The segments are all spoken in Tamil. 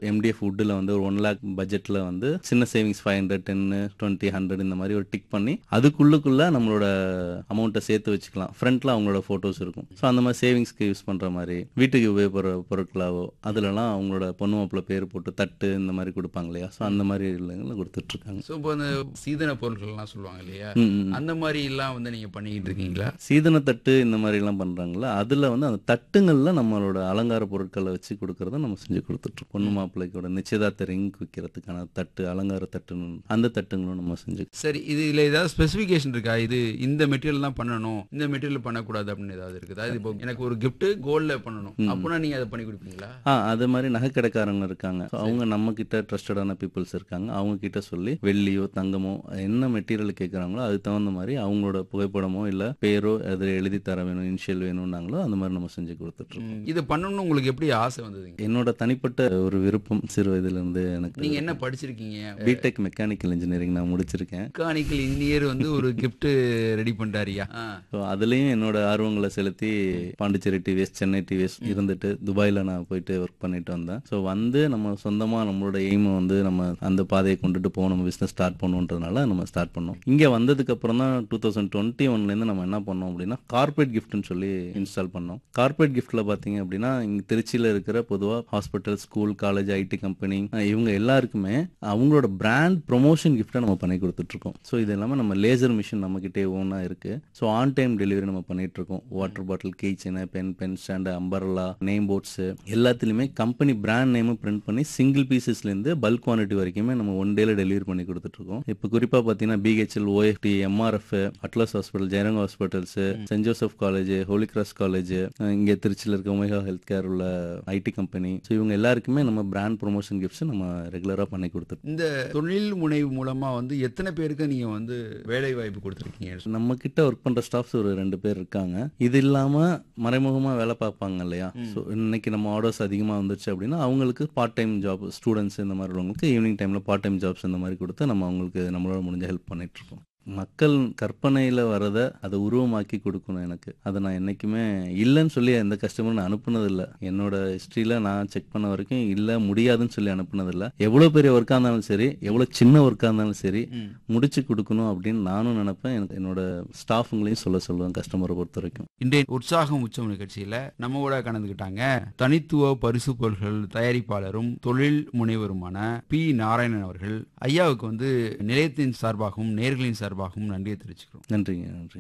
எம்டிஎஃப் வுட்டில் வந்து ஒரு ஒன் லேக் பட்ஜெட்டில் வந்து சின்ன சேவிங்ஸ் ஃபைவ் ஹண்ட்ரட் டென்னு டுவெண்ட்டி ஹண்ட்ரட் இந்த மாதிரி ஒரு டிக் பண்ணி அதுக்குள்ளுக்குள்ள நம்மளோட அமௌண்ட்டை சேர்த்து வச்சுக்கலாம் ஃப்ரண்ட்ல அவங்களோட ஃபோட்டோஸ் இருக்கும் ஸோ அந்த மாதிரி சேவிங்ஸ்க்கு யூஸ் பண்ணுற மாதிரி வீட்டுக்கு உபயோகப்படுற பொருட்களாவோ அதுலலாம் அவங்களோட பொண்ணு மாப்பிள்ள பேர் போட்டு தட்டு இந்த மாதிரி கொடுப்பாங்க இல்லையா ஸோ அந்த மாதிரி இல்லைங்களா கொடுத்துட்டு இருக்காங்க ஸோ இப்போ அந்த சீதன பொருட்கள்லாம் சொல்லுவாங்க இல்லையா ம், ம். அந்த மாதிரி எல்லாம் வந்து நீங்க பண்ணிக்கிட்டு இருக்கீங்களா சீதன தட்டு இந்த மாதிரி எல்லாம் பண்றாங்கல்ல அதுல வந்து அந்த தட்டுங்கள்ல நம்மளோட அலங்கார பொருட்களை வச்சு கொடுக்கறத நம்ம செஞ்சு கொடுத்துட்ருக்கோம் பொண்ணு மாப்பிள்ளைக்கோட நிச்சயதார்த்த ரிங் வைக்கிறதுக்கான தட்டு அலங்கார தட்டுன்னு அந்த தட்டுங்களும் நம்ம செஞ்சு சரி இது இதுல ஏதாவது ஸ்பெசிஃபிகேஷன் இருக்கா இது இந்த மெட்டீரியல் தான் பண்ணணும் இந்த மெட்டீரியல் பண்ணக்கூடாது அப்படின்னு ஏதாவது இருக்குதா இது இப்போ எனக்கு ஒரு gift கோல்ட்ல பண்ணணும் அப்படின்னா நீங்க அதை பண்ணி கொடுப்பீங்களா ஆ அது மாதிரி நகைக்கடைக்காரங்க இருக்காங்க So, அவங்க நம்ம கிட்ட ட்ரஸ்டடான பீப்புள்ஸ் இருக்காங்க அவங்க கிட்ட சொல்லி வெள்ளியோ தங்கமோ என்ன மெட்டீரியல் கேட்குறாங்களோ அதுக்கு தகுந்த மாதிரி அவங்களோட புகைப்படமோ இல்லை பேரோ அதில் எழுதி தர வேணும் இனிஷியல் வேணும்னாங்களோ அந்த மாதிரி நம்ம செஞ்சு கொடுத்துட்ருக்கோம் ம். இது பண்ணணும்னு உங்களுக்கு எப்படி ஆசை வந்ததுங்க என்னோட தனிப்பட்ட ஒரு விருப்பம் சிறு வயதுல இருந்து எனக்கு நீங்க என்ன படிச்சிருக்கீங்க பிடெக் மெக்கானிக்கல் இன்ஜினியரிங் நான் முடிச்சிருக்கேன் மெக்கானிக்கல் இன்ஜினியர் வந்து ஒரு gift ரெடி பண்ணிட்டாரியா ஆ. ஸோ அதுலேயும் என்னோட ஆர்வங்களை செலுத்தி பாண்டிச்சேரி டிவிஎஸ் சென்னை டிவிஎஸ் இருந்துட்டு துபாயில் நான் போயிட்டு ஒர்க் பண்ணிட்டு வந்தேன் ஸோ வந்து நம்ம சொந்தமாக நம்மளோட எய்மை வந்து நம்ம அந்த பாதையை கொண்டுட்டு போகணும் நம்ம பிஸ்னஸ் ஸ்டார்ட் பண்ணுன்றதுனால நம்ம ஸ்டார்ட் பண்ணோம் இங்கே வந்ததுக்கு அப்புறம் தான் டூ தௌசண்ட் டுவெண்ட்டி ஒன்லேருந்து நம்ம என்ன பண்ணோம் அப்படின்னா கார்பரேட் கிஃப்ட்னு சொல்லி இன்ஸ்டால் பண்ணோம் கார்பரேட் கிஃப்ட்டில் பார்த்தீங்க அப்படின்னா இங்கே திருச்சியில் இருக்கிற பொதுவாக hospital school college IT company இவங்க எல்லாருக்குமே அவங்களோட பிராண்ட் ப்ரொமோஷன் கிஃப்ட்டை நம்ம பண்ணி கொடுத்துட்ருக்கோம் ஸோ இது இல்லாமல் நம்ம லேசர் மிஷின் நம்மக்கிட்டே ஓனாக இருக்குது ஸோ ஆன் டைம் டெலிவரி நம்ம பண்ணிட்டு இருக்கோம் water bottle key chain pen pen stand umbrella name boards எல்லாத்துலேயுமே கம்பெனி பிராண்ட் நேமும் பிரிண்ட் பண்ணி சிங்கிள் பீசஸ்லேருந்து பல்க் குவான்டிட்டி வரைக்குமே நம்ம ஒன் டேல டெலிவரி பண்ணி கொடுத்துட்ருக்கோம் இப்போ குறிப்பாக பார்த்தீங்கன்னா BHL OFT MRF Atlas hospital Jayaranga hospitals saint Joseph college holy cross college இங்கே திருச்சியில் இருக்க ஒமேகா ஹெல்த் கேர் உள்ள ஐடி கம்பெனி ஸோ இவங்க எல்லாருக்குமே நம்ம பிராண்ட் ப்ரொமோஷன் கிஃப்ட்ஸ் நம்ம ரெகுலராக பண்ணி கொடுத்துருக்கோம் இந்த தொழில் முனைவு மூலமா வந்து எத்தனை பேருக்கு நீங்க வந்து வேலை வாய்ப்பு கொடுத்துருக்கீங்க நம்ம கிட்ட ஒர்க் பண்ற ஸ்டாஃப்ஸ் ஒரு ரெண்டு பேர் இருக்காங்க இது இல்லாம மறைமுகமா வேலை பார்ப்பாங்க இல்லையா ஸோ இன்னைக்கு நம்ம ஆர்டர்ஸ் அதிகமா வந்துருச்சு அப்படின்னா அவங்களுக்கு பார்ட் டைம் ஜாப் ஸ்டூடெண்ட்ஸ் இந்த மாதிரி உள்ளவங்களுக்கு ஈவினிங் டைம்ல பார்ட் டைம் ஜாப்ஸ் இந்த மாதிரி கொடுத்து நம்ம அவங்களுக்கு நம்மளோட முடிஞ்ச ஹெல்ப் பண்ணிட்டு இருக்கோம் மக்கள் கற்பனையில் வரதை அதை உருவமாக்கி கொடுக்கணும் எனக்கு அதை நான் என்றைக்குமே இல்லைன்னு சொல்லி எந்த கஸ்டமரும் நான் அனுப்புனதில்லை என்னோட ஹிஸ்ட்ரியில் நான் செக் பண்ண வரைக்கும் இல்லை முடியாதுன்னு சொல்லி அனுப்புனதில்லை எவ்வளோ பெரிய ஒர்க்காக இருந்தாலும் சரி எவ்வளோ சின்ன ஒர்க்காக இருந்தாலும் சரி முடிச்சு கொடுக்கணும் அப்படின்னு நானும் நினைப்பேன் எனக்கு என்னோட ஸ்டாஃபுங்களையும் சொல்ல சொல்லுவேன் கஸ்டமரை பொறுத்த வரைக்கும் இன்றைய உற்சாகம் உச்சம் நிகழ்ச்சியில நம்ம கூட கலந்துக்கிட்டாங்க தனித்துவ பரிசு பொருட்கள் தயாரிப்பாளரும் தொழில் முனைவருமான பி நாராயணன் அவர்கள் ஐயாவுக்கு வந்து நிலையத்தின் சார்பாகவும் நேர்களின் சார்பாகவும் நன்றியை தெரிவிச்சுக்கிறோம் நன்றிங்க நன்றி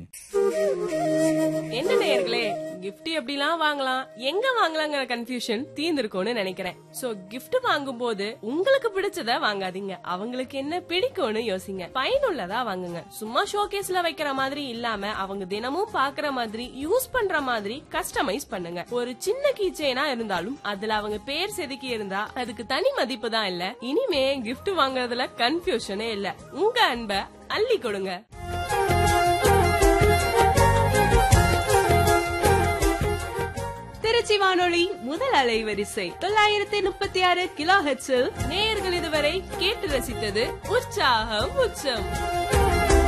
என்ன நேயர்களே gift எப்படிலாம் வாங்கலாம் எங்க வாங்கலாங்கிற கன்ஃபியூஷன் தீர்ந்திருக்கும்னு நினைக்கிறேன் சோ gift வாங்கும்போது உங்களுக்கு பிடிச்சத வாங்காதீங்க அவங்களுக்கு என்ன பிடிக்கும்னு யோசிங்க பயனுள்ளதா வாங்குங்க சும்மா ஷோகேஸ்ல வைக்கிற மாதிரி இல்லாம அவங்க தினமும் பாக்குற மாதிரி யூஸ் பண்ற மாதிரி கஸ்டமைஸ் பண்ணுங்க ஒரு சின்ன கீச்சைனா இருந்தாலும் அதுல அவங்க பேர் செதுக்கி இருந்தா அதுக்கு தனி மதிப்பு தான் இல்ல இனிமே gift வாங்குறதுல கன்ஃபியூஷனே இல்ல உங்க அன்பை அள்ளி கொடுங்க திருச்சி வானொலி முதல் அலைவரிசை தொள்ளாயிரத்தி முப்பத்தி ஆறு கிலோ ஹெச்சில் நேயர்கள் இதுவரை கேட்டு ரசித்தது உற்சாகம் உச்சம்